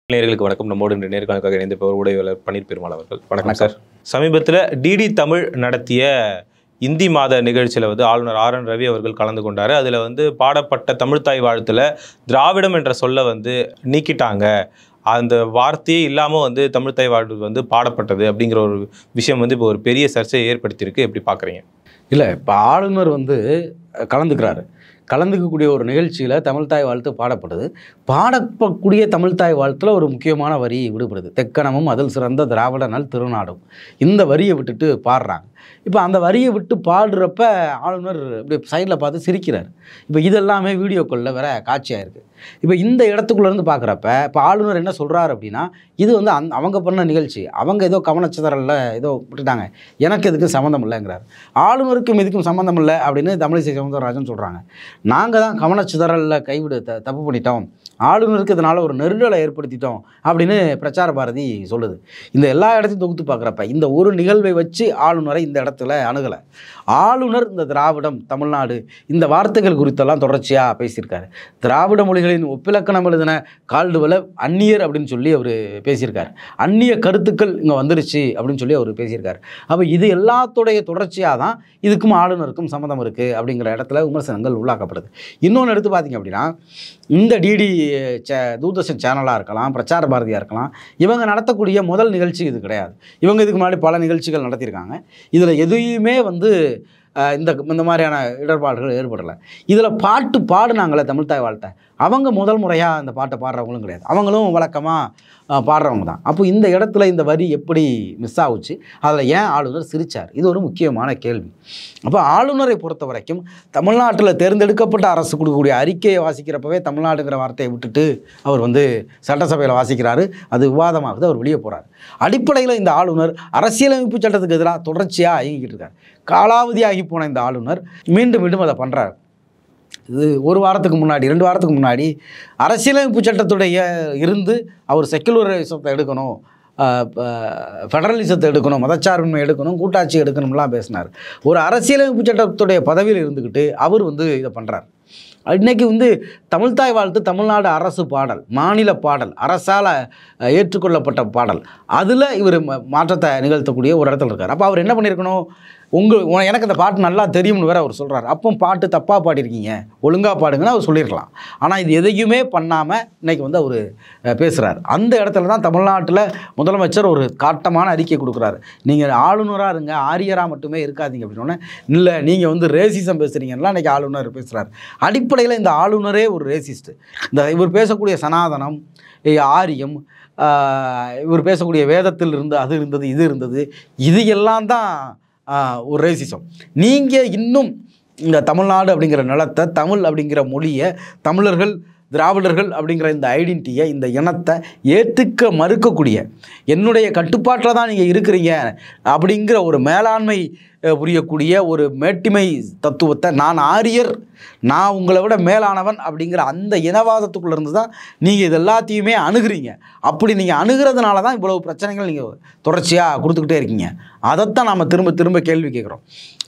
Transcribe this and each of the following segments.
நேயர்களுக்கு வணக்கம் நம்மோடு இன்று நேர்காணலுக்காக இணைந்த உடையாளர் பன்னீர் பெருமாள் அவர்கள் வணக்கம் சார் சமீபத்தில் டிடி தமிழ் நடத்திய இந்தி மாத நிகழ்ச்சியில் வந்து ஆளுநர் ஆர் என் ரவி அவர்கள் கலந்து கொண்டார் அதில் வந்து பாடப்பட்ட தமிழ்த்தாய் வாழ்த்துல திராவிடம் என்ற சொல்லை வந்து நீக்கிட்டாங்க அந்த வார்த்தையே இல்லாமல் வந்து தமிழ்த்தாய் வாழ்த்து வந்து பாடப்பட்டது அப்படிங்கிற ஒரு விஷயம் வந்து இப்போ ஒரு பெரிய சர்ச்சையை ஏற்படுத்தியிருக்கு எப்படி பார்க்குறீங்க இல்லை இப்போ ஆளுநர் வந்து அஹ், கலந்துக்கிறாரு கலந்துக்கக்கூடிய ஒரு நிகழ்ச்சியில் தமிழ்த்தாய் வாழ்த்து பாடப்படுது பாடப்படக்கூடிய தமிழ்த்தாய் வாழ்த்துல ஒரு முக்கியமான வரி விடுபடுது தெக்கணமும் அதில் சிறந்த திராவிட நல் திருநாடும் இந்த வரியை விட்டுட்டு பாடுறாங்க இப்போ அந்த வரியை விட்டு பாடுறப்ப ஆளுநர் இப்படி சைடில் பார்த்து சிரிக்கிறார் இப்போ இதெல்லாமே வீடியோக்களில் வேற காட்சியாக இருக்குது இப்போ இந்த இடத்துக்குள்ளேருந்து பார்க்குறப்ப இப்போ ஆளுநர் என்ன சொல்கிறாரு அப்படின்னா இது வந்து அந் அவங்க பண்ண நிகழ்ச்சி அவங்க ஏதோ கவனச்சிதறலில் ஏதோ விட்டுட்டாங்க எனக்கு இதுக்கு சம்மந்தம் இல்லைங்கிறார் ஆளுநருக்கும் இதுக்கும் சம்மந்தம் இல்லை அப்படின்னு தமிழிசை சவுந்தரராஜன் சொல்கிறாங்க நாங்கள் தான் கவனச்சிதறலில் கைவிடு த தப்பு பண்ணிட்டோம் ஆளுநருக்கு இதனால் ஒரு நெருடலை ஏற்படுத்திட்டோம் அப்படின்னு பிரச்சார பாரதி சொல்லுது இந்த எல்லா இடத்தையும் தொகுத்து பார்க்குறப்ப இந்த ஒரு நிகழ்வை வச்சு ஆளுநரை இந்த இடத்துல அணுகலை ஆளுநர் இந்த திராவிடம் தமிழ்நாடு இந்த வார்த்தைகள் குறித்தெல்லாம் தொடர்ச்சியாக பேசியிருக்காரு திராவிட மொழிகளின் ஒப்பிலக்கணம் எழுதின கால்டுவலை அந்நியர் அப்படின்னு சொல்லி அவர் பேசியிருக்காரு அந்நிய கருத்துக்கள் இங்கே வந்துருச்சு அப்படின்னு சொல்லி அவர் பேசியிருக்காரு அப்போ இது எல்லாத்துடைய தொடர்ச்சியாக தான் இதுக்கும் ஆளுநருக்கும் சம்மந்தம் இருக்குது அப்படிங்கிற இடத்துல விமர்சனங்கள் உள்ளாக்கப்படுது இன்னொன்று எடுத்து பார்த்தீங்க அப்படின்னா இந்த டிடி சே தூர்தர்ஷன் சேனலாக இருக்கலாம் பிரச்சார பாரதியாக இருக்கலாம் இவங்க நடத்தக்கூடிய முதல் நிகழ்ச்சி இது கிடையாது இவங்க இதுக்கு முன்னாடி பல நிகழ்ச்சிகள் நடத்தியிருக்காங்க இதில் எதையுமே வந்து அஹ், இந்த இந்த மாதிரியான இடர்பாடுகள் ஏற்படலை இதில் பாட்டு பாடுனாங்களே தமிழ்த்தாய் வாழ்த்தை அவங்க முதல் முறையாக அந்த பாட்டை பாடுறவங்களும் கிடையாது அவங்களும் வழக்கமாக பாடுறவங்க தான் அப்போ இந்த இடத்துல இந்த வரி எப்படி மிஸ் ஆகுச்சு அதில் ஏன் ஆளுநர் சிரிச்சார் இது ஒரு முக்கியமான கேள்வி அப்போ ஆளுநரை பொறுத்த வரைக்கும் தமிழ்நாட்டில் தேர்ந்தெடுக்கப்பட்ட அரசு கொடுக்கக்கூடிய அறிக்கையை வாசிக்கிறப்பவே தமிழ்நாடுங்கிற வார்த்தையை விட்டுட்டு அவர் வந்து சட்டசபையில் வாசிக்கிறாரு அது விவாதமாகுது அவர் வெளியே போகிறார் அடிப்படையில் இந்த ஆளுநர் அரசியலமைப்பு சட்டத்துக்கு எதிராக தொடர்ச்சியாக இயங்கிக்கிட்டு இருக்கார் காலாவதியாகி போன இந்த ஆளுநர் மீண்டும் மீண்டும் அதை பண்ணுறாரு இது ஒரு வாரத்துக்கு முன்னாடி ரெண்டு வாரத்துக்கு முன்னாடி அரசியலமைப்பு சட்டத்துடைய இருந்து அவர் செக்குலரிசத்தை எடுக்கணும் ஃபெடரலிசத்தை எடுக்கணும் மதச்சார்பின்மை எடுக்கணும் கூட்டாட்சி எடுக்கணும்லாம் பேசினார் ஒரு அரசியலமைப்பு சட்டத்துடைய பதவியில் இருந்துக்கிட்டு அவர் வந்து இதை பண்ணுறார் இன்னைக்கு வந்து தமிழ்த்தாய் வாழ்த்து தமிழ்நாடு அரசு பாடல் மாநில பாடல் அரசால் அஹ், ஏற்றுக்கொள்ளப்பட்ட பாடல் அதில் இவர் ம- மாற்றத்தை நிகழ்த்தக்கூடிய ஒரு இடத்துல இருக்கார் அப்போ அவர் என்ன பண்ணியிருக்கணும் உங்கள் உன- எனக்கு அந்த பாட்டு நல்லா தெரியும்னு வேற அவர் சொல்கிறார் அப்போ பாட்டு தப்பாக பாடியிருக்கீங்க ஒழுங்காக பாடுங்கன்னு அவர் சொல்லியிருக்கலாம் ஆனால் இது எதையுமே பண்ணாமல் இன்னைக்கு வந்து அவர் பேசுகிறார் அந்த இடத்துல தான் தமிழ்நாட்டில் முதலமைச்சர் ஒரு காட்டமான அறிக்கை கொடுக்குறாரு நீங்கள் ஆளுநராக இருங்க ஆரியராக மட்டுமே இருக்காதீங்க அப்படின்னோடனே இல்லை நீங்கள் வந்து ரேசிசம் பேசுகிறீங்கன்னா இன்னைக்கு ஆளுநர் பேசுகிறார் அடிப்படையில் இந்த ஆளுநரே ஒரு ரேசிஸ்ட் இந்த இவர் பேசக்கூடிய சனாதனம் இ- ஆரியம் ஆஹ், இவர் பேசக்கூடிய வேதத்தில் இருந்து அது இருந்தது இது இருந்தது இது எல்லாம் தான் ஆஹ், ஒரு ரேசிசம் நீங்கள் இன்னும் இந்த தமிழ்நாடு அப்படிங்கிற நிலத்தை தமிழ் அப்படிங்கிற மொழியை தமிழர்கள் திராவிடர்கள் அப்படிங்கிற இந்த ஐடென்டிட்டியை இந்த இனத்தை ஏற்றுக்க மறுக்கக்கூடிய என்னுடைய கட்டுப்பாட்டில் தான் நீங்கள் இருக்கிறீங்க அப்படிங்கிற ஒரு மேலாண்மை அஹ், புரியக்கூடிய ஒரு மேட்டிமை தத்துவத்தை நான் ஆரியர் நான் உங்களை விட மேலானவன் அப்படிங்கிற அந்த இனவாதத்துக்குள்ள இருந்து தான் நீங்கள் இது எல்லாத்தையுமே அணுகுறீங்க அப்படி நீங்கள் அணுகிறதுனால தான் இவ்வளவு பிரச்சனைகள் நீங்கள் தொடர்ச்சியாக கொடுத்துக்கிட்டே இருக்கீங்க அதைத்தான் நாம் திரும்ப திரும்ப கேள்வி கேட்குறோம்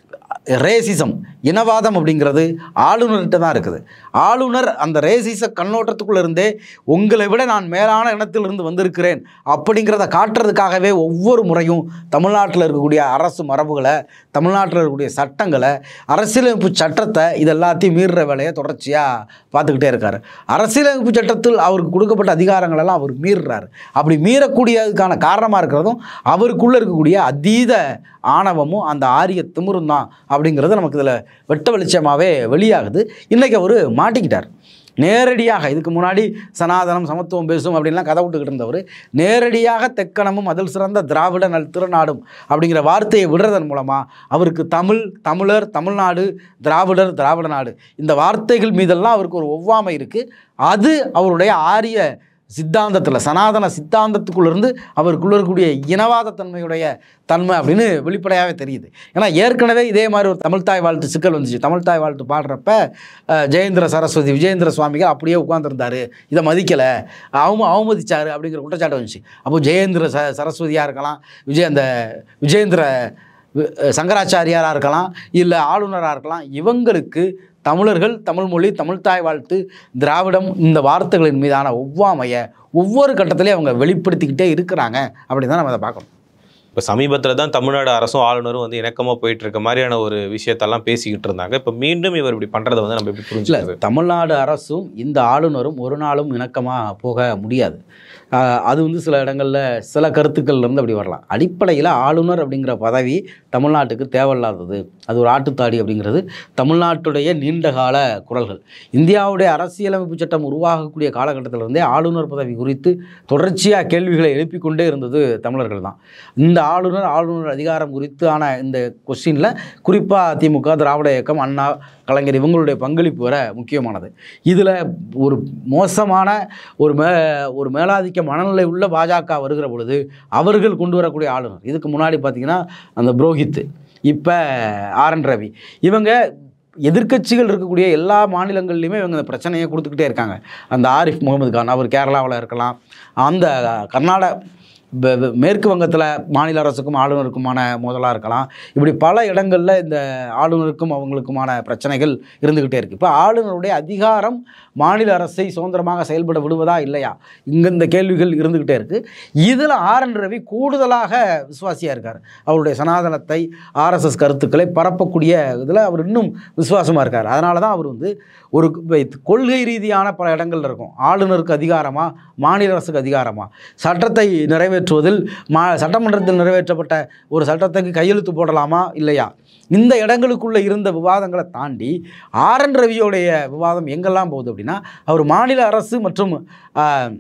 ரேசிசம் இனவாதம் அப்படிங்கிறது ஆளுநர்கிட்ட தான் இருக்குது ஆளுநர் அந்த ரேசிச கண்ணோட்டத்துக்குள்ள இருந்தே உங்களை விட நான் மேலான இனத்திலிருந்து வந்திருக்கிறேன் அப்படிங்கிறத காட்டுறதுக்காகவே ஒவ்வொரு முறையும் தமிழ்நாட்டில் இருக்கக்கூடிய அரசு மரபுகளை தமிழ்நாட்டில் இருக்கக்கூடிய சட்டங்களை அரசியலமைப்பு சட்டத்தை இது எல்லாத்தையும் மீறுற வேலையை தொடர்ச்சியாக பார்த்துக்கிட்டே இருக்கார் அரசியலமைப்பு சட்டத்தில் அவருக்கு கொடுக்கப்பட்ட அதிகாரங்களெல்லாம் அவர் மீறுறாரு அப்படி மீறக்கூடியதுக்கான காரணமாக இருக்கிறதும் அவருக்குள்ளே இருக்கக்கூடிய அதீத ஆணவமும் அந்த ஆரிய திமிரும் தான் அப்படிங்கிறது நமக்கு இதில் வெட்ட வெளிச்சமாகவே வெளியாகுது இன்றைக்கி அவர் மாட்டிக்கிட்டார் நேரடியாக இதுக்கு முன்னாடி சனாதனம் சமத்துவம் பேசும் அப்படின்லாம் கதை விட்டுக்கிட்டு இருந்தவர் நேரடியாக தெக்கணமும் அதில் சிறந்த திராவிட நல் திருநாடும் அப்படிங்கிற வார்த்தையை விடுறதன் மூலமாக அவருக்கு தமிழ் தமிழர் தமிழ்நாடு திராவிடர் திராவிட நாடு இந்த வார்த்தைகள் மீதெல்லாம் அவருக்கு ஒரு ஒவ்வாமை இருக்குது அது அவருடைய ஆரிய சித்தாந்தத்தில் சனாதன சித்தாந்தத்துக்குள்ளேருந்து அவருக்குள்ள இருக்கக்கூடிய இனவாத தன்மையுடைய தன்மை அப்படின்னு வெளிப்படையாகவே தெரியுது ஏன்னா ஏற்கனவே இதே மாதிரி ஒரு தமிழ்த்தாய் வாழ்த்து சிக்கல் வந்துச்சு தமிழ்த்தாய் வாழ்த்து பாடுறப்ப அஹ், ஜெயேந்திர சரஸ்வதி விஜயேந்திர சுவாமிகள் அப்படியே உட்காந்துருந்தாரு இதை மதிக்கலை அவம அவமதிச்சாரு அப்படிங்கிற குற்றச்சாட்டு வந்துச்சு அப்போ ஜெயேந்திர ச சரஸ்வதியாக இருக்கலாம் விஜய் அந்த விஜயேந்திர வி- சங்கராச்சாரியாராக இருக்கலாம் இல்லை ஆளுநராக இருக்கலாம் இவங்களுக்கு தமிழர்கள் தமிழ் மொழி தமிழ்தாய் வாழ்த்து திராவிடம் இந்த வார்த்தைகளின் மீதான ஒவ்வாமையை ஒவ்வொரு கட்டத்திலையும் அவங்க வெளிப்படுத்திக்கிட்டே இருக்கிறாங்க அப்படின்னு தான் நம்ம அதை பார்க்கணும் இப்போ சமீபத்தில் தான் தமிழ்நாடு அரசும் ஆளுநரும் வந்து இணக்கமாக போயிட்டு இருக்க மாதிரியான ஒரு விஷயத்தெல்லாம் பேசிக்கிட்டு இருந்தாங்க இப்போ மீண்டும் இவர் இப்படி பண்ணுறதை வந்து நம்ம எப்படி இல்லை புரிஞ்சுக்கிறது தமிழ்நாடு அரசும் இந்த ஆளுநரும் ஒரு நாளும் இணக்கமாக போக முடியாது ஆஹ் அது வந்து சில இடங்களில் சில கருத்துக்கள்ல இருந்து அப்படி வரலாம் அடிப்படையில் ஆளுநர் அப்படிங்கிற பதவி தமிழ்நாட்டுக்கு தேவையில்லாதது அது ஒரு ஆட்டுத்தாடி அப்படிங்கிறது தமிழ்நாட்டுடைய நீண்டகால குரல்கள் இந்தியாவுடைய அரசியலமைப்பு சட்டம் உருவாகக்கூடிய காலகட்டத்தில் இருந்தே ஆளுநர் பதவி குறித்து தொடர்ச்சியாக கேள்விகளை எழுப்பிக் கொண்டே இருந்தது தமிழர்கள் தான் இந்த ஆளுநர் ஆளுநர் அதிகாரம் குறித்தான இந்த கொஸ்டினில் குறிப்பாக அதிமுக திராவிட இயக்கம் அண்ணா கலைஞர் இவங்களுடைய பங்களிப்பு வர முக்கியமானது இதில் ஒரு மோசமான ஒரு மே ஒரு மேலாதிக்க மனநிலை உள்ள பாஜக வருகிற பொழுது அவர்கள் கொண்டு வரக்கூடிய ஆளுநர் இதுக்கு முன்னாடி பார்த்தீங்கன்னா அந்த புரோஹித் இப்போ ஆர் என் ரவி இவங்க எதிர்க்கட்சிகள் இருக்கக்கூடிய எல்லா மாநிலங்கள்லையுமே இவங்க இந்த பிரச்சனையை கொடுத்துக்கிட்டே இருக்காங்க அந்த ஆரிஃப் முகமது கான் அவர் கேரளாவில் இருக்கலாம் அந்த கர்நாடக வெ- வெ- மேற்கு வங்கத்தில் மாநில அரசுக்கும் ஆளுநருக்குமான மோதலாக இருக்கலாம் இப்படி பல இடங்களில் இந்த ஆளுநருக்கும் அவங்களுக்குமான பிரச்சனைகள் இருந்துக்கிட்டே இருக்குது இப்போ ஆளுநருடைய அதிகாரம் மாநில அரசை சுதந்திரமாக செயல்பட விடுவதா இல்லையா இங்கே இந்த கேள்விகள் இருந்துக்கிட்டே இருக்குது இதில் ஆர் என் ரவி கூடுதலாக விசுவாசியாக இருக்கார் அவருடைய சனாதனத்தை ஆர்எஸ்எஸ் கருத்துக்களை பரப்பக்கூடிய இதில் அவர் இன்னும் விசுவாசமாக இருக்கார் அதனால தான் அவர் வந்து ஒரு கு- கொள்கை ரீதியான பல இடங்கள்ல இருக்கும் ஆளுநருக்கு அதிகாரமா மாநில அரசுக்கு அதிகாரமா சட்டத்தை நிறைவேற்றுவதில் மா சட்டமன்றத்தில் நிறைவேற்றப்பட்ட ஒரு சட்டத்துக்கு கையெழுத்து போடலாமா இல்லையா இந்த இடங்களுக்குள்ள இருந்த விவாதங்களை தாண்டி ஆர் என் ரவியோடைய விவாதம் எங்கெல்லாம் போகுது அப்படின்னா அவர் மாநில அரசு மற்றும் ஆஹ்,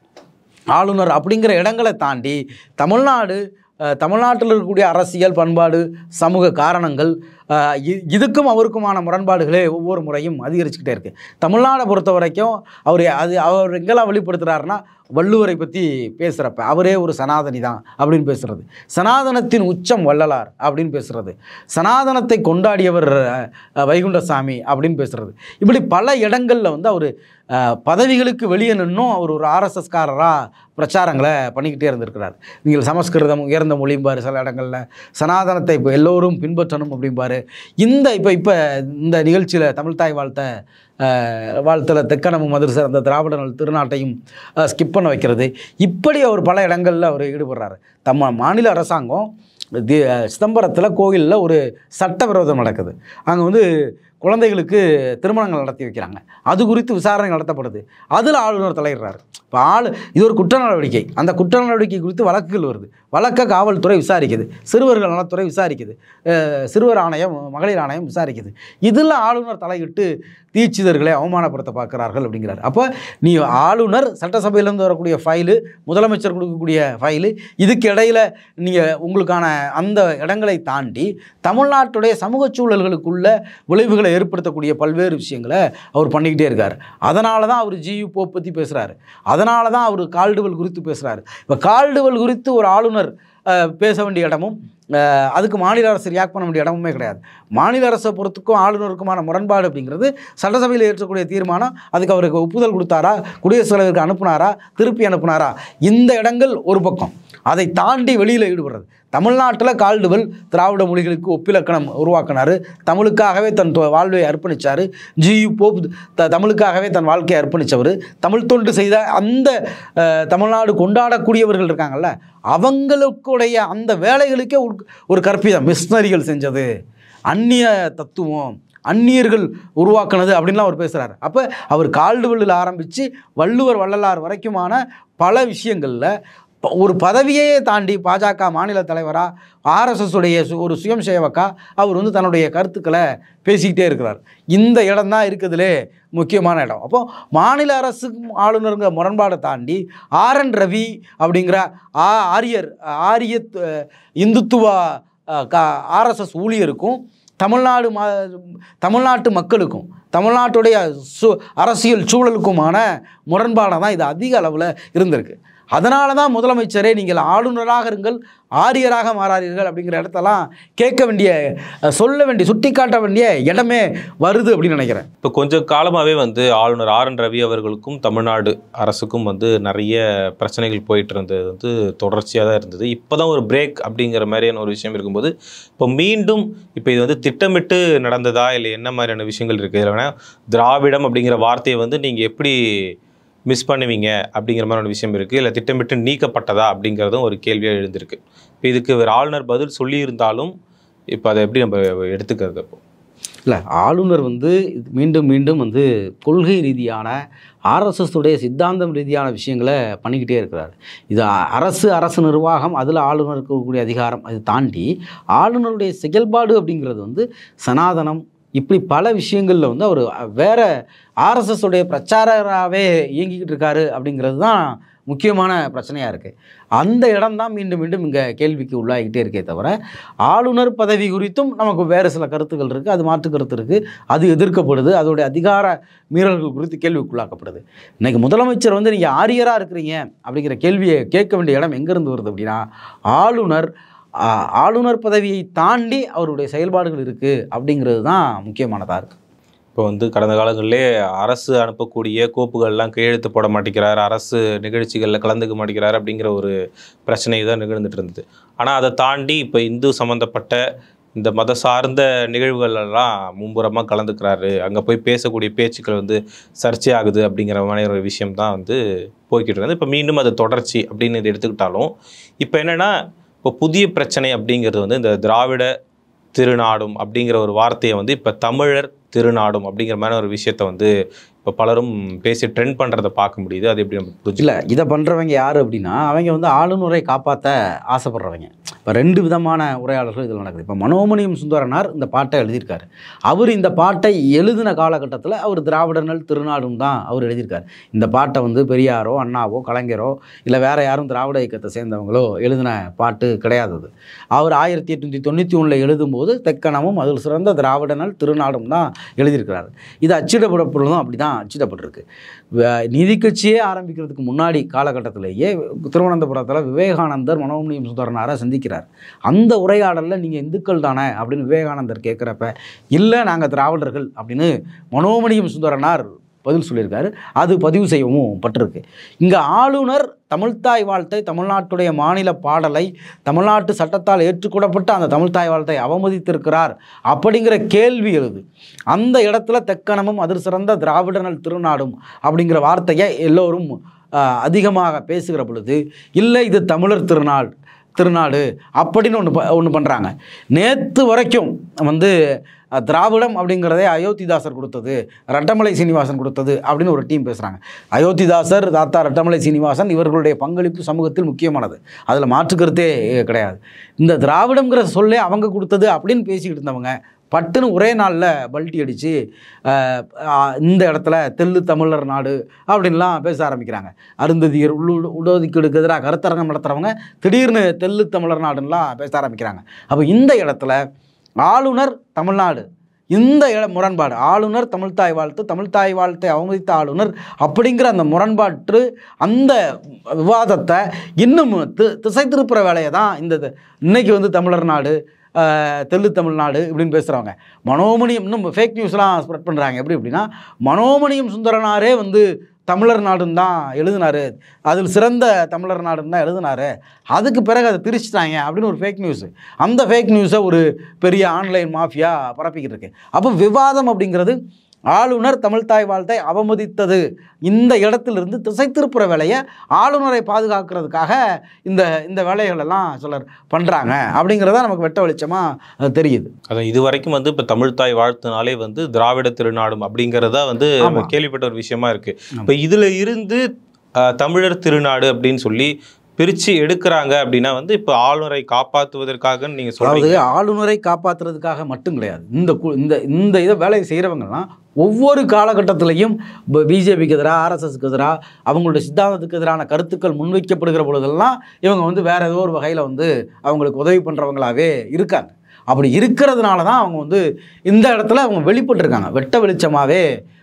ஆளுநர் அப்படிங்கிற இடங்களை தாண்டி தமிழ்நாடு அஹ், தமிழ்நாட்டில் இருக்கக்கூடிய அரசியல் பண்பாடு சமூக காரணங்கள் அஹ், இ- இதுக்கும் அவருக்குமான முரண்பாடுகளே ஒவ்வொரு முறையும் அதிகரிச்சுக்கிட்டே இருக்குது தமிழ்நாடை பொறுத்த வரைக்கும் அவர் அது அவர் எங்கெல்லாம் வெளிப்படுத்துகிறாருன்னா வள்ளுவரை பற்றி பேசுகிறப்ப அவரே ஒரு சனாதனி தான் அப்படின்னு பேசுகிறது சனாதனத்தின் உச்சம் வள்ளலார் அப்படின்னு பேசுகிறது சனாதனத்தை கொண்டாடியவர் அஹ், வைகுண்டசாமி அப்படின்னு பேசுகிறது இப்படி பல இடங்களில் வந்து அவர் பதவிகளுக்கு வெளியே நின்னும் அவர் ஒரு ஆர்எஸ்எஸ்காரராக பிரச்சாரங்களை பண்ணிக்கிட்டே இருந்திருக்கிறார் நீங்கள் சமஸ்கிருதம் உயர்ந்த மொழிம்பார் சில இடங்களில் சனாதனத்தை இப்போ எல்லோரும் பின்பற்றணும் அப்படிம்பாரு இந்த இப்போ இப்போ இந்த நிகழ்ச்சியில் தமிழ்தாய் வாழ்த்த அஹ், வாழ்த்துல தெக்கணமும் மதுரை அந்த திராவிட நல் திருநாட்டையும் ஸ்கிப் பண்ண வைக்கிறது இப்படி அவர் பல இடங்களில் அவர் ஈடுபடுறாரு தம்ம மாநில அரசாங்கம் தி சிதம்பரத்தில் கோயிலில் ஒரு சட்டவிரோதம் நடக்குது அங்கே வந்து குழந்தைகளுக்கு திருமணங்கள் நடத்தி வைக்கிறாங்க அது குறித்து விசாரணை நடத்தப்படுது அதில் ஆளுநர் தலையிடுறாரு இப்போ ஆள் இது ஒரு குற்ற நடவடிக்கை அந்த குற்ற நடவடிக்கை குறித்து வழக்குகள் வருது வழக்கை காவல்துறை விசாரிக்குது சிறுவர்கள் நலத்துறை விசாரிக்குது அஹ் சிறுவர் ஆணையம் மகளிர் ஆணையம் விசாரிக்குது இதில் ஆளுநர் தலையிட்டு தீட்சிதர்களை அவமானப்படுத்த பார்க்கிறார்கள் அப்படிங்கிறார் அப்போ நீ ஆளுநர் சட்டசபையிலேருந்து வரக்கூடிய ஃபைலு முதலமைச்சர் கொடுக்கக்கூடிய ஃபைலு இதுக்கு இடையில நீங்கள் உங்களுக்கான அந்த இடங்களை தாண்டி தமிழ்நாட்டுடைய சமூக சூழல்களுக்குள்ள விளைவுகளை ஏற்படுத்தக்கூடிய பல்வேறு விஷயங்களை அவர் பண்ணிக்கிட்டே இருக்கார் அதனால தான் அவர் ஜியு போப் பற்றி பேசுகிறாரு அதனால தான் அவர் கால்டுவல் குறித்து பேசுகிறாரு இப்போ கால்டுவல் குறித்து ஒரு ஆளுநர் அஹ், பேச வேண்டிய இடமும் அஹ், அதுக்கு மாநில அரசு ரியாக்ட் பண்ண வேண்டிய இடமுமே கிடையாது மாநில அரசை பொறுத்துக்கும் ஆளுநருக்குமான முரண்பாடு அப்படிங்கிறது சட்டசபையில் ஏற்றக்கூடிய தீர்மானம் அதுக்கு அவருக்கு ஒப்புதல் கொடுத்தாரா குடியரசுத் தலைவருக்கு அனுப்புனாரா திருப்பி அனுப்புனாரா இந்த இடங்கள் ஒரு பக்கம் அதை தாண்டி வெளியில் ஈடுபடுறது தமிழ்நாட்டில் கால்டுவல் திராவிட மொழிகளுக்கு ஒப்பிலக்கணம் உருவாக்கினார் தமிழுக்காகவே தன் தொ- வாழ்வை அர்ப்பணித்தார் ஜியு போப் த தமிழுக்காகவே தன் வாழ்க்கையை அர்ப்பணித்தவர் தமிழ் தொண்டு செய்த அந்த அஹ், தமிழ்நாடு கொண்டாடக்கூடியவர்கள் இருக்காங்கல்ல அவங்களுக்குடைய அந்த வேலைகளுக்கே ஒரு- ஒரு கற்பிதம் மிஷினரிகள் செஞ்சது அந்நிய தத்துவம் அந்நியர்கள் உருவாக்குனது அப்படின்லாம் அவர் பேசுகிறார் அப்போ அவர் கால்டுவெல்லில் ஆரம்பித்து வள்ளுவர் வள்ளலார் வரைக்குமான பல விஷயங்களில் ப- ஒரு பதவியே தாண்டி பாஜக மாநில தலைவராக ஆர்எஸ்எஸ் உடைய சு- ஒரு சுயம் சேவக்கா அவர் வந்து தன்னுடைய கருத்துக்களை பேசிக்கிட்டே இருக்கிறார் இந்த இடம் தான் இருக்குதுலே முக்கியமான இடம் அப்போ மாநில அரசுக்கும் ஆளுநருங்க முரண்பாடை தாண்டி ஆர் என் ரவி அப்படிங்கிற ஆ ஆரியர் ஆரிய அஹ், இந்துத்துவ அஹ், க ஆர்எஸ்எஸ் ஊழியருக்கும் தமிழ்நாடு மா தமிழ்நாட்டு மக்களுக்கும் தமிழ்நாட்டுடைய சு அரசியல் சூழலுக்குமான முரண்பாடாக தான் இது அதிக அளவில் இருந்திருக்கு அதனால தான் முதலமைச்சரே நீங்கள் ஆளுநராக இருங்கள் ஆரியராக மாறாதீர்கள் அப்படிங்கிற இடத்தெல்லாம் கேட்க வேண்டிய அஹ், சொல்ல வேண்டிய சுட்டிக்காட்ட வேண்டிய இடமே வருது அப்படின்னு நினைக்கிறேன் இப்போ கொஞ்சம் காலமாகவே வந்து ஆளுநர் ஆர் என் ரவி அவர்களுக்கும் தமிழ்நாடு அரசுக்கும் வந்து நிறைய பிரச்சனைகள் போயிட்டு இருந்தது வந்து தொடர்ச்சியாக தான் இருந்தது இப்போ தான் ஒரு பிரேக் அப்படிங்கிற மாதிரியான ஒரு விஷயம் இருக்கும்போது இப்போ மீண்டும் இப்போ இது வந்து திட்டமிட்டு நடந்ததா இல்லை என்ன மாதிரியான விஷயங்கள் இருக்குது இதில் வேணால் திராவிடம் அப்படிங்கிற வார்த்தையை வந்து நீங்கள் எப்படி மிஸ் பண்ணுவீங்க அப்படிங்கிற மாதிரி ஒரு விஷயம் இருக்குது இல்லை திட்டமிட்டு நீக்கப்பட்டதா அப்படிங்கிறதும் ஒரு கேள்வியாக எழுந்திருக்கு இப்போ இதுக்கு ஒரு ஆளுநர் பதில் சொல்லியிருந்தாலும் இப்போ அதை எப்படி நம்ம எடுத்துக்கிறது அப்போ இல்லை ஆளுநர் வந்து இது மீண்டும் மீண்டும் வந்து கொள்கை ரீதியான ஆர்எஸ்எஸ் உடைய சித்தாந்தம் ரீதியான விஷயங்களை பண்ணிக்கிட்டே இருக்கிறார் இது அ- அரசு அரசு நிர்வாகம் அதில் ஆளுநருக்கு இருக்கக்கூடிய அதிகாரம் அதை தாண்டி ஆளுநருடைய செயல்பாடு அப்படிங்கிறது வந்து சனாதனம் இப்படி பல விஷயங்களில் வந்து அவர் வேற ஆர்எஸ்எஸ் உடைய பிரச்சாரராகவே இயங்கிக்கிட்டு இருக்காரு அப்படிங்கிறது தான் முக்கியமான பிரச்சனையாக இருக்குது அந்த இடம் தான் மீண்டும் மீண்டும் இங்கே கேள்விக்கு உள்ளாகிட்டே இருக்கே தவிர ஆளுநர் பதவி குறித்தும் நமக்கு வேறு சில கருத்துக்கள் இருக்குது அது மாற்று கருத்து இருக்குது அது எதிர்க்கப்படுது அதோடைய அதிகார மீறல்கள் குறித்து கேள்விக்குள்ளாக்கப்படுது இன்னைக்கு முதலமைச்சர் வந்து நீங்கள் ஆரியராக இருக்கிறீங்க அப்படிங்கிற கேள்வியை கேட்க வேண்டிய இடம் எங்கேருந்து வருது அப்படின்னா ஆளுநர் ஆ, ஆளுநர் பதவியை தாண்டி அவருடைய செயல்பாடுகள் இருக்குது அப்படிங்கிறது தான் முக்கியமானதாக இருக்குது இப்போ வந்து கடந்த காலங்களிலே அரசு அனுப்பக்கூடிய கோப்புகள்லாம் கையெழுத்து போட மாட்டேங்கிறார் அரசு நிகழ்ச்சிகளில் கலந்துக்க மாட்டேங்கிறார் அப்படிங்கிற ஒரு பிரச்சனை தான் நிகழ்ந்துட்டு இருந்தது ஆனால் அதை தாண்டி இப்போ இந்து சம்மந்தப்பட்ட இந்த மத சார்ந்த நிகழ்வுகள் எல்லாம் மும்புறமாக கலந்துக்கிறாரு அங்கே போய் பேசக்கூடிய பேச்சுக்கள் வந்து சர்ச்சை ஆகுது அப்படிங்கிற மாதிரி ஒரு விஷயம் தான் வந்து போய்கிட்டு இருந்தது இப்போ மீண்டும் அது தொடர்ச்சி அப்படின்னு இது எடுத்துக்கிட்டாலும் இப்போ என்னென்னா இப்போ புதிய பிரச்சனை அப்படிங்கிறது வந்து இந்த திராவிட திருநாடும் அப்படிங்கிற ஒரு வார்த்தையை வந்து இப்போ தமிழர் திருநாடும் அப்படிங்கிற மாதிரி ஒரு விஷயத்த வந்து இப்போ பலரும் பேசி ட்ரெண்ட் பண்ணுறதை பார்க்க முடியுது அது எப்படி நம்ம புரிஞ்சு இல்லை இதை பண்ணுறவங்க யார் அப்படின்னா அவங்க வந்து ஆளுநரை காப்பாற்ற ஆசைப்படுறவங்க இப்போ ரெண்டு விதமான உரையாடல்கள் இதில் நடக்குது இப்போ மனோமணியம் சுந்தரனார் இந்த பாட்டை எழுதியிருக்காரு அவர் இந்த பாட்டை எழுதின காலகட்டத்தில் அவர் திராவிடர்கள் திருநாடும் தான் அவர் எழுதியிருக்காரு இந்த பாட்டை வந்து பெரியாரோ அண்ணாவோ கலைஞரோ இல்லை வேற யாரும் திராவிட இயக்கத்தை சேர்ந்தவங்களோ எழுதின பாட்டு கிடையாது அது அவர் ஆயிரத்தி எட்நூற்றி தொண்ணூற்றி ஒன்றில் எழுதும்போது தெக்கணமும் அதில் சிறந்த திராவிடனால் திருநாடும் தான் எழுதியிருக்கிறாரு இது அச்சிடப்படப்பொழுதும் அப்படி தான் அச்சிடப்பட்டிருக்கு வ- நீதி கட்சியே ஆரம்பிக்கிறதுக்கு முன்னாடி காலகட்டத்திலேயே திருவனந்தபுரத்தில் விவேகானந்தர் மனோமணியம் சுந்தரனாரை சந்திக்கிறார் அந்த உரையாடலில் நீங்கள் இந்துக்கள் தானே அப்படின்னு விவேகானந்தர் கேட்குறப்ப இல்லை நாங்கள் திராவிடர்கள் அப்படின்னு மனோமணியம் சுந்தரனார் பதில் சொல்லியிருக்காரு அது பதிவு செய்யவும் பட்டிருக்கு இங்கே ஆளுநர் தமிழ்த்தாய் வாழ்த்தை தமிழ்நாட்டுடைய மாநில பாடலை தமிழ்நாட்டு சட்டத்தால் ஏற்றுக்கொள்ளப்பட்ட அந்த தமிழ்த்தாய் வாழ்த்தை அவமதித்திருக்கிறார் அப்படிங்கிற கேள்வி எழுது அந்த இடத்துல தெக்கணமும் அதிர் சிறந்த திராவிடனல் திருநாடும் அப்படிங்கிற வார்த்தையை எல்லோரும் ஆஹ், அதிகமாக பேசுகிற பொழுது இல்லை இது தமிழர் திருநாள் திருநாடு அப்படின்னு ஒன்று ஒன்று பண்ணுறாங்க நேற்று வரைக்கும் வந்து அஹ், திராவிடம் அப்படிங்கிறதே அயோத்திதாசர் கொடுத்தது ரட்டமலை சீனிவாசன் கொடுத்தது அப்படின்னு ஒரு டீம் பேசுகிறாங்க அயோத்திதாசர் தாத்தா ரட்டமலை சீனிவாசன் இவர்களுடைய பங்களிப்பு சமூகத்தில் முக்கியமானது அதில் மாற்றுக்கருத்தே கிடையாது இந்த திராவிடம்ங்கிற சொல்லே அவங்க கொடுத்தது அப்படின்னு பேசிக்கிட்டு இருந்தவங்க பட்டுன்னு ஒரே நாளில் பல்ட்டி அடித்து இந்த இடத்துல தெல்லு தமிழர் நாடு அப்படின்லாம் பேச ஆரம்பிக்கிறாங்க அருந்ததியர் உள்ளு உடோதிக்கெடுக்கு எதிராக கருத்தரங்கம் நடத்துகிறவங்க திடீர்னு தெல்லு தமிழர் நாடுன்னெலாம் பேச ஆரம்பிக்கிறாங்க அப்போ இந்த இடத்துல ஆளுநர் தமிழ்நாடு இந்த இட முரண்பாடு ஆளுநர் தமிழ்த்தாய் வாழ்த்து தமிழ்த்தாய் வாழ்த்தை அவமதித்த ஆளுநர் அப்படிங்கிற அந்த முரண்பாட்டு அந்த விவாதத்தை இன்னும் தி திசை திருப்புற வேலையை தான் இந்த இது- இன்னைக்கு வந்து தமிழர் நாடு ஆஹ், தெள்ளு தமிழ்நாடு இப்படின்னு பேசுகிறவங்க மனோமணியம் இன்னும் ஃபேக் நியூஸ்லாம் ஸ்ப்ரெட் பண்ணுறாங்க எப்படி அப்படின்னா மனோமணியம் சுந்தரனாரே வந்து தமிழர் நாடுன்னு தான் எழுதினாரு அதில் சிறந்த தமிழர் நாடுன்னு தான் எழுதினாரு அதுக்கு பிறகு அதை திரிச்சிட்டாங்க அப்படின்னு ஒரு ஃபேக் நியூஸ் அந்த ஃபேக் நியூஸை ஒரு பெரிய ஆன்லைன் மாஃபியா பரப்பிக்கிட்டு இருக்கு அப்போ விவாதம் அப்படிங்கிறது ஆளுநர் தமிழ்த்தாய் வாழ்த்தை அவமதித்தது இந்த இடத்திலிருந்து திசை திருப்புற வேலையை ஆளுநரை பாதுகாக்கிறதுக்காக இந்த இந்த வேலைகள் எல்லாம் சிலர் பண்ணுறாங்க அப்படிங்கிறத நமக்கு வெட்ட வெளிச்சமாக தெரியுது அதான் இது வரைக்கும் வந்து இப்போ தமிழ்த்தாய் வாழ்த்துனாலே வந்து திராவிட திருநாடும் அப்படிங்கிறதா வந்து நம்ம ஆமா. கேள்விப்பட்ட ஒரு விஷயமா இருக்கு இப்போ இதுல இருந்து அஹ், தமிழர் திருநாடு அப்படின்னு சொல்லி பிரிச்சு எடுக்கிறாங்க அப்படின்னா வந்து இப்போ ஆளுநரை காப்பாற்றுவதற்காக நீங்க அதாவது சொல்றீங்க ஆளுநரை காப்பாற்றுறதுக்காக மட்டும் கிடையாது இந்த கு- இந்த இந்த இதை வேலையை செய்கிறவங்கலாம் ஒவ்வொரு காலகட்டத்திலையும் பிஜேபிக்கு எதிராக ஆர்எஸ்எஸ்க்கு எதிராக அவங்களுடைய சித்தாந்தத்துக்கு எதிரான கருத்துக்கள் முன்வைக்கப்படுகிற பொழுதெல்லாம் இவங்க வந்து வேற ஏதோ ஒரு வகையில் வந்து அவங்களுக்கு உதவி பண்ணுறவங்களாவே இருக்காங்க அப்படி இருக்கிறதுனால தான் அவங்க வந்து இந்த இடத்துல அவங்க வெளிப்பட்டிருக்காங்க வெட்ட வெளிச்சமாகவே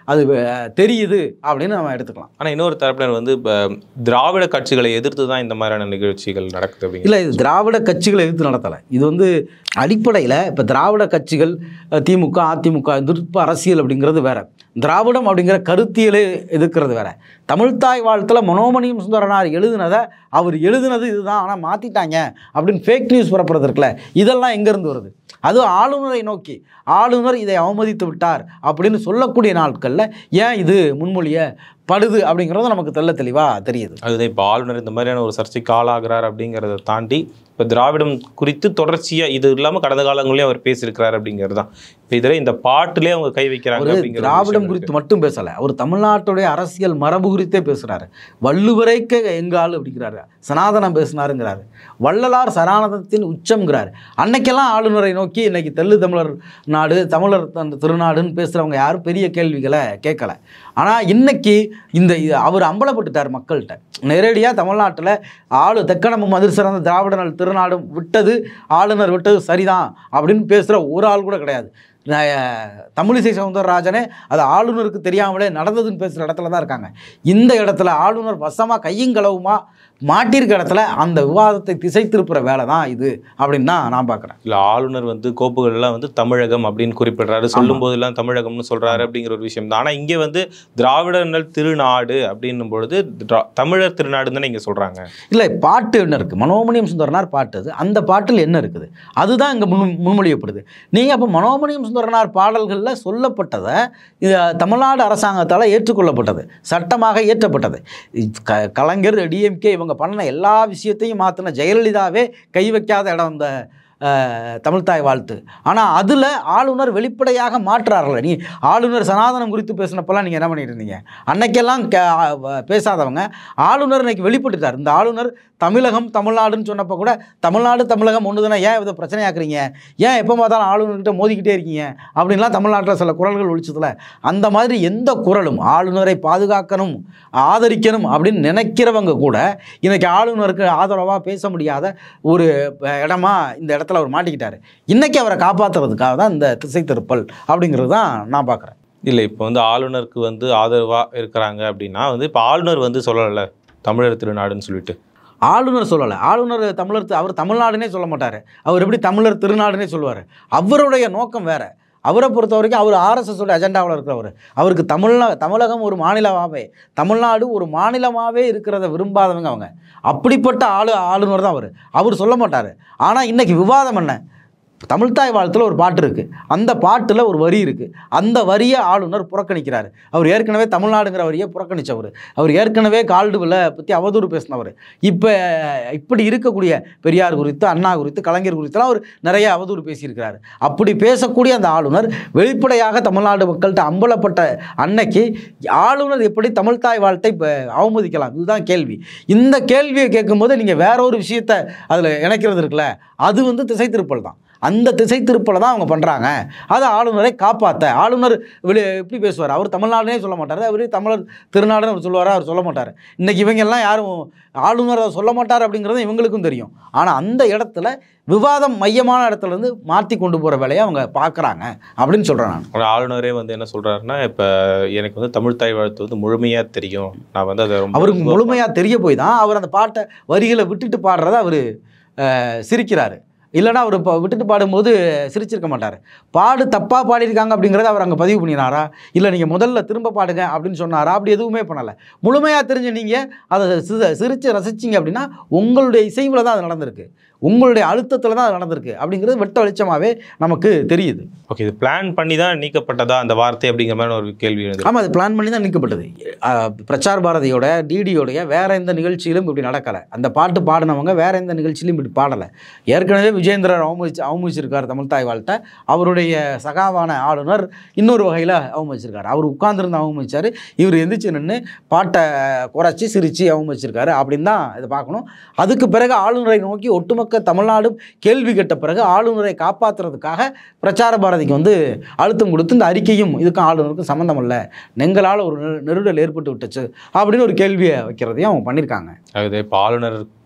அது அஹ், தெரியுது அப்படின்னு நம்ம எடுத்துக்கலாம் ஆனா இன்னொரு தரப்பினர் வந்து இப்ப திராவிட கட்சிகளை எதிர்த்து தான் இந்த மாதிரியான நிகழ்ச்சிகள் நடக்குது அப்படிங்கிற இல்லை இது திராவிட கட்சிகளை எதிர்த்து நடத்தலை இது வந்து அடிப்படையில் இப்போ திராவிட கட்சிகள் அஹ், திமுக அதிமுக எதிர்ப்பு அரசியல் அப்படிங்கிறது வேற திராவிடம் அப்படிங்கிற கருத்தியலை எதிர்க்கிறது வேற தமிழ்த்தாய் வாழ்த்தில் மனோமணியம் சுந்தரனார் எழுதுனதை அவர் எழுதுனது இதுதான் ஆனால் மாற்றிட்டாங்க அப்படின்னு ஃபேக் நியூஸ் பரப்புறது இருக்குல்ல இதெல்லாம் எங்கேருந்து வருது அதுவும் ஆளுநரை நோக்கி ஆளுநர் இதை அவமதித்து விட்டார் அப்படின்னு சொல்லக்கூடிய நாட்களில் ஏன் இது முன்மொழிய படுது அப்படிங்கிறது நமக்கு தெள்ள தெளிவாக தெரியுது அதுதான் இப்போ ஆளுநர் இந்த மாதிரியான ஒரு சர்ச்சைக்கு ஆளாகிறார் அப்படிங்கிறத தாண்டி இப்போ திராவிடம் குறித்து தொடர்ச்சியாக இது இல்லாமல் கடந்த காலங்களையும் அவர் பேசியிருக்கிறார் அப்படிங்கிறது தான் இப்போ இதில் இந்த பாட்டிலே அவங்க கை வைக்கிறாங்க அவர் அப்படிங்கிற ஒரு திராவிடம் விஷயம் குறித்து மட்டும் பேசலை அவர் தமிழ்நாட்டுடைய அரசியல் மரபு குறித்தே பேசுகிறாரு வள்ளுவரைக்க எங்கால் அப்படிங்கிறாரு சனாதனம் பேசினாருங்கிறாரு வள்ளலார் சனாதனத்தின் உச்சம்ங்கிறாரு அன்னைக்கெல்லாம் ஆளுநரை நோக்கி இன்னைக்கு தெள்ளு தமிழர் நாடு தமிழர் தன் திருநாடுன்னு பேசுகிறவங்க யாரும் பெரிய கேள்விகளை கேட்கல ஆனால் இன்னைக்கு இந்த இது அவர் அம்பலப்பட்டுட்டார் மக்கள்கிட்ட நேரடியாக தமிழ்நாட்டில் ஆளு தெக்கணமும் மதுர் சிறந்த திராவிட நாள் திருநாடும் விட்டது ஆளுநர் விட்டது சரிதான் அப்படின்னு பேசுகிற ஒரு ஆள் கூட கிடையாது நான், தமிழிசை சவுந்தரராஜனே அது ஆளுநருக்கு தெரியாமலே நடந்ததுன்னு பேசுகிற இடத்துல தான் இருக்காங்க இந்த இடத்துல ஆளுநர் வசமாக கையும் களவுமா மாட்டிருக்க இடத்துல அந்த விவாதத்தை திசை திருப்புற வேலை தான் இது அப்படின்னு தான் நான் பார்க்குறேன் இல்லை ஆளுநர் வந்து கோப்புகள் எல்லாம் வந்து தமிழகம் அப்படின்னு குறிப்பிடுறாரு சொல்லும் போதெல்லாம் தமிழகம்னு சொல்றாரு அப்படிங்கிற ஒரு விஷயம் தான் ஆனால் இங்கே வந்து திராவிடர்கள் திருநாடு அப்படின்னும் பொழுது திரா- தமிழர் திருநாடுன்னு தானே இங்கே சொல்றாங்க இல்லை பாட்டு என்ன இருக்குது மனோமணியம் சுந்தரனார் பாட்டு அது அந்த பாட்டில் என்ன இருக்குது அதுதான் இங்கே முன் முன்மொழியப்படுது நீங்கள் அப்போ மனோமணியம் சுந்தரனார் பாடல்களில் சொல்லப்பட்டதை இது தமிழ்நாடு அரசாங்கத்தால் ஏற்றுக்கொள்ளப்பட்டது சட்டமாக இயற்றப்பட்டது இது க கலைஞர் டிஎம்கே இவங்க பண்ண எல்லா விஷயத்தையும் மாற்றின ஜெயலலிதாவே கை வைக்காத இடம் இந்த அஹ், தமிழ்த்தாய் வாழ்த்து ஆனால் அதில் ஆளுநர் வெளிப்படையாக மாற்றுறார்கள் நீ ஆளுநர் சனாதனம் குறித்து பேசினப்பெல்லாம் நீங்கள் என்ன பண்ணிட்டு இருந்தீங்க அன்னைக்கெல்லாம் கே- ஆ- பேசாதவங்க ஆளுநர் இன்னைக்கு வெளிப்பட்டுட்டார் இந்த ஆளுநர் தமிழகம் தமிழ்நாடுன்னு சொன்னப்போ கூட தமிழ்நாடு தமிழகம் ஒன்று தானே ஏன் இதை பிரச்சனையாக்குறீங்க ஏன் எப்போ பார்த்தாலும் ஆளுநர்கிட்ட மோதிக்கிட்டே இருக்கீங்க அப்படின்லாம் தமிழ்நாட்டில் சில குரல்கள் ஒழிச்சதுல அந்த மாதிரி எந்த குரலும் ஆளுநரை பாதுகாக்கணும் ஆதரிக்கணும் அப்படின்னு நினைக்கிறவங்க கூட இன்னைக்கு ஆளுநருக்கு ஆதரவாக பேச முடியாத ஒரு அஹ், இடமா இந்த இடத்துல அவர் மாட்டிக்கிட்டாரு இன்னைக்கு அவரை காப்பாற்றுறதுக்காக தான் இந்த திசை திருப்பல் அப்படிங்கிறது தான் நான் பார்க்குறேன் இல்லை இப்போ வந்து ஆளுநருக்கு வந்து ஆதரவாக இருக்கிறாங்க அப்படின்னா வந்து இப்போ ஆளுநர் வந்து சொல்லலை தமிழர் திருநாடுன்னு சொல்லிட்டு ஆளுநர் சொல்லலை ஆளுநர் தமிழர் தி- அவர் தமிழ்நாடுனே சொல்ல மாட்டார் அவர் எப்படி தமிழர் திருநாடுனே சொல்லுவார் அவருடைய நோக்கம் வேற அவரை பொறுத்த வரைக்கும் அவர் ஆர்எஸ்எஸோட அஜெண்டாவில் இருக்கிறவர் அவருக்கு தமிழ்நா தமிழகம் ஒரு மாநிலமாகவே தமிழ்நாடு ஒரு மாநிலமாகவே இருக்கிறத விரும்பாதவங்க அவங்க அப்படிப்பட்ட ஆளு ஆளுநர் தான் அவர் அவர் சொல்ல மாட்டார் ஆனால் இன்னைக்கு விவாதம் என்ன தமிழ்த்தாய் வாழ்த்துல ஒரு பாட்டு இருக்குது அந்த பாட்டில் ஒரு வரி இருக்குது அந்த வரியை ஆளுநர் புறக்கணிக்கிறார் அவர் ஏற்கனவே தமிழ்நாடுங்கிற வரியை புறக்கணித்தவர் அவர் ஏற்கனவே கால்டுவில் பற்றி அவதூறு பேசினவர் இப்போ இப்படி இருக்கக்கூடிய பெரியார் குறித்து அண்ணா குறித்து கலைஞர் குறித்துலாம் அவர் நிறைய அவதூறு பேசியிருக்கிறார் அப்படி பேசக்கூடிய அந்த ஆளுநர் வெளிப்படையாக தமிழ்நாடு மக்கள்கிட்ட அம்பலப்பட்ட அன்னைக்கு ஆளுநர் எப்படி தமிழ்த்தாய் வாழ்த்தை இப்போ அவமதிக்கலாம் இதுதான் கேள்வி இந்த கேள்வியை கேட்கும்போது நீங்கள் வேற ஒரு விஷயத்தை அதில் இணைக்கிறது இருக்குல்ல அது வந்து திசை திருப்பல் தான் அந்த திசை திருப்பலை தான் அவங்க பண்ணுறாங்க அது ஆளுநரை காப்பாற்ற ஆளுநர் வெளி எப்படி பேசுவார் அவர் தமிழ்நாடுனே சொல்ல மாட்டார் அவர் தமிழர் திருநாடுன்னு அவர் சொல்லுவார் அவர் சொல்ல மாட்டார் இன்றைக்கி இவங்க எல்லாம் யாரும் ஆளுநர் அதை சொல்ல மாட்டார் அப்படிங்கிறது இவங்களுக்கும் தெரியும் ஆனால் அந்த இடத்துல விவாதம் மையமான இடத்துல இருந்து மாற்றி கொண்டு போகிற வேலையை அவங்க பார்க்குறாங்க அப்படின்னு சொல்கிறேன் நான் ஒரு ஆளுநரே வந்து என்ன சொல்றாருன்னா இப்போ எனக்கு வந்து தமிழ் தாய் வாழ்த்து வந்து முழுமையா தெரியும் நான் வந்து அதை ரொம்ப அவருக்கு முழுமையாக தெரிய போய் தான் அவர் அந்த பாட்டை வரிகளை விட்டுட்டு பாடுறத அவர் சிரிக்கிறாரு இல்லைன்னா அவர் இப்போ விட்டுட்டு பாடும்போது சிரிச்சிருக்க மாட்டார் பாடு தப்பாக பாடியிருக்காங்க அப்படிங்கிறத அவர் அங்கே பதிவு பண்ணினாரா இல்லை நீங்கள் முதல்ல திரும்ப பாடுங்க அப்படின்னு சொன்னாரா அப்படி எதுவுமே பண்ணலை முழுமையாக தெரிஞ்ச நீங்கள் அதை சி- சிரித்து ரசிச்சிங்க அப்படின்னா உங்களுடைய இசைவில் தான் அது நடந்திருக்கு உங்களுடைய அழுத்தத்தில் தான் அது நடந்திருக்கு அப்படிங்கிறது வெட்ட வெளிச்சமாகவே நமக்கு தெரியுது ஓகே இது பிளான் பண்ணி தான் நீக்கப்பட்டதா அந்த வார்த்தை அப்படிங்கிற மாதிரி ஒரு கேள்வி எழுது ஆமாம் அது பிளான் பண்ணி தான் நீக்கப்பட்டது அஹ், பிரச்சார் பாரதியோட டிடியோடைய வேற எந்த நிகழ்ச்சியிலும் இப்படி நடக்கலை அந்த பாட்டு பாடினவங்க வேற எந்த நிகழ்ச்சியிலும் இப்படி பாடலை ஏற்கனவே விஜேந்திரர் அவமதிச்சு அவமதிச்சிருக்கார் தமிழ் தாய் வாழ்த்தை அவருடைய சகாவான ஆளுநர் இன்னொரு வகையில் அவமதிச்சிருக்காரு அவர் உட்கார்ந்துருந்து அவமதிச்சார் இவர் எந்திரிச்சு நின்று பாட்டை குறைச்சி சிரித்து அவமதிச்சிருக்காரு அப்படின்னு தான் இதை பார்க்கணும் அதுக்கு பிறகு ஆளுநரை நோக்கி ஒட்டுமொத்த தமிழ்நாடும் கேள்வி கேட்ட பிறகு ஆளுநரை காப்பாற்றுறதுக்காக பிரச்சார பாரதிக்கு வந்து அழுத்தம் கொடுத்து இந்த அறிக்கையும் இதுக்கும் ஆளுநருக்கும் சம்மந்தம் இல்லை நெங்களால் ஒரு நெரு- நெருடல் ஏற்பட்டு விட்டுச்சு அப்படின்னு ஒரு கேள்வியை வைக்கிறதையும் அவங்க பண்ணியிருக்காங்க அது இப்போ ஆளுநர்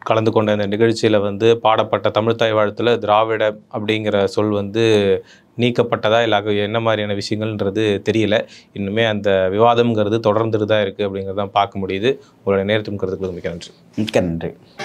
கலந்து கொண்ட இந்த நிகழ்ச்சியில் வந்து பாடப்பட்ட தமிழ்த்தாய் வாழ்த்தில் திராவிட அப்படிங்கிற சொல் வந்து நீக்கப்பட்டதா இல்லை அது என்ன மாதிரியான விஷயங்கள்ன்றது தெரியல இன்னுமே அந்த விவாதம்ங்கிறது தொடர்ந்துட்டு தான் இருக்குது அப்படிங்கிறத பார்க்க முடியுது உங்களுடைய நேரத்தும் கருத்துக்களுக்கு மிக்க நன்றி மிக்க நன்றி